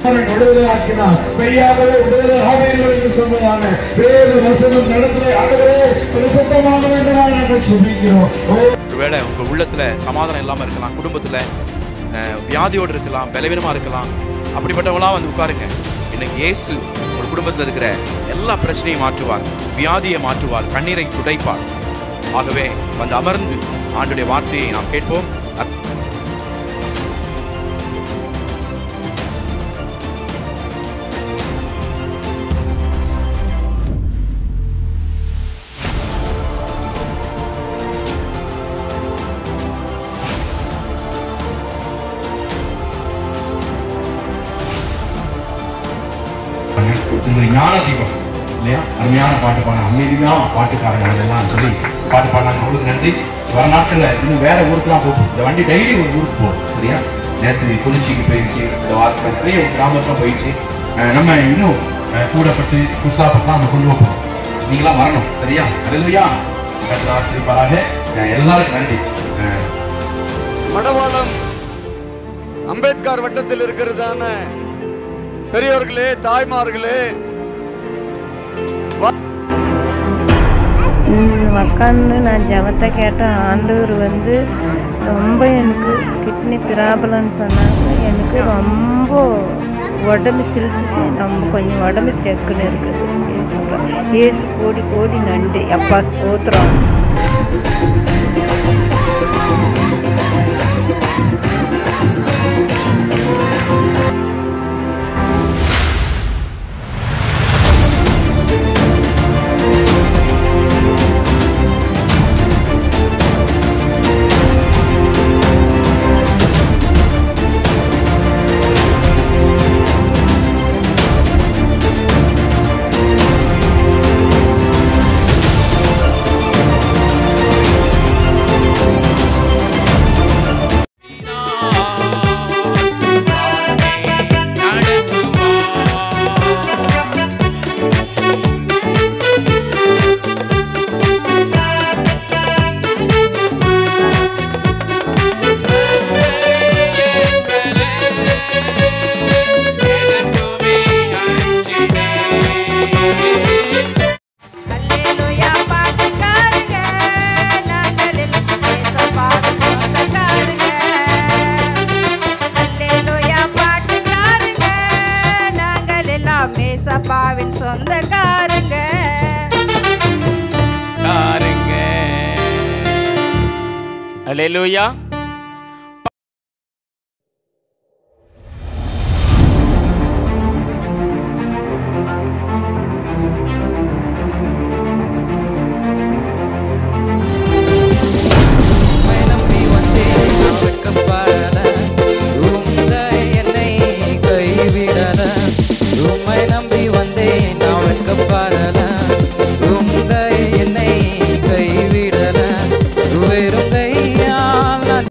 அவன் விடுதலையாக்கினார் மெய்யாகவே விடுதலை ஆவீர்கள் என்று சொன்னதான வேறு வசனம் நடத்துல ஆகவே பிரசுத்தமாக வேண்டுமா நாங்கள் சுபிக்கிறோம் ஓ ஒருவேளை உங்கள் உள்ளத்தில் சமாதானம் இல்லாமல் இருக்கலாம் குடும்பத்தில் வியாதியோடு இருக்கலாம் பலவீனமாக இருக்கலாம் அப்படிப்பட்டவங்களாம் வந்து உட்காருங்க இன்னைக்கு இயேசு உங்கள் குடும்பத்தில் இருக்கிற எல்லா பிரச்சனையும் மாற்றுவார் வியாதியை மாற்றுவார் கண்ணீரை துடைப்பார் ஆகவே வந்து அமர்ந்து ஆண்டுடைய வார்த்தையை நாம் கேட்போம் அத்- இந்த ஞான தீபம் இல்லையா அருமையான பாட்டு பாடின அமைதியான பாட்டுக்காரங்க எல்லாம் சொல்லி பாட்டு பாடினாங்க உங்களுக்கு நன்றி வர நாட்கள்ல இன்னும் வேற ஊருக்குலாம் போகும் இந்த வண்டி டெய்லி ஒரு ஊருக்கு போகும் சரியா நேற்று குறிச்சிக்கு போயிடுச்சு இந்த வாரத்தில் நிறைய கிராமத்துலாம் போயிடுச்சு அஹ் நம்ம இன்னும் அஹ் கூடப்பட்டு குஸ்தாப்பட்டுலாம் நம்ம கொண்டு போகிறோம் நீங்களாம் வரணும் சரியா அதுலையா கத்திர ஆசிரியப்பாராக எல்லாருக்கும் நன்றி அஹ் மடவாளம் அம்பேத்கர் வட்டத்தில் இருக்கிறதான பெரியவர்களே தாய்மார்களே உட்காந்து நான் ஜபத்தை கேட்டேன் ஆண்டவர் வந்து ரொம்ப எனக்கு கிட்னி ப்ராப்ளம்னு சொன்னாங்க எனக்கு ரொம்ப உடம்பு சிலுத்துச்சு நம்ம கொஞ்சம் உடம்பு தெக்குன்னு இருக்குது ஏசு ஏசு கோடி கோடி நன்றி அப்பா சோத்துறோம் அல்லேலூயா பாட்டுக்காரங்க நாங்கள் எல்லாம் ஏசப்பாவின் சொந்தக்காரங்க அல்லேலூயா பாட்டுக்காரங்க நாங்கள் எல்லாம் ஏசப்பாவின் சொந்தக்காரங்க பாருங்க அல்லேலூயா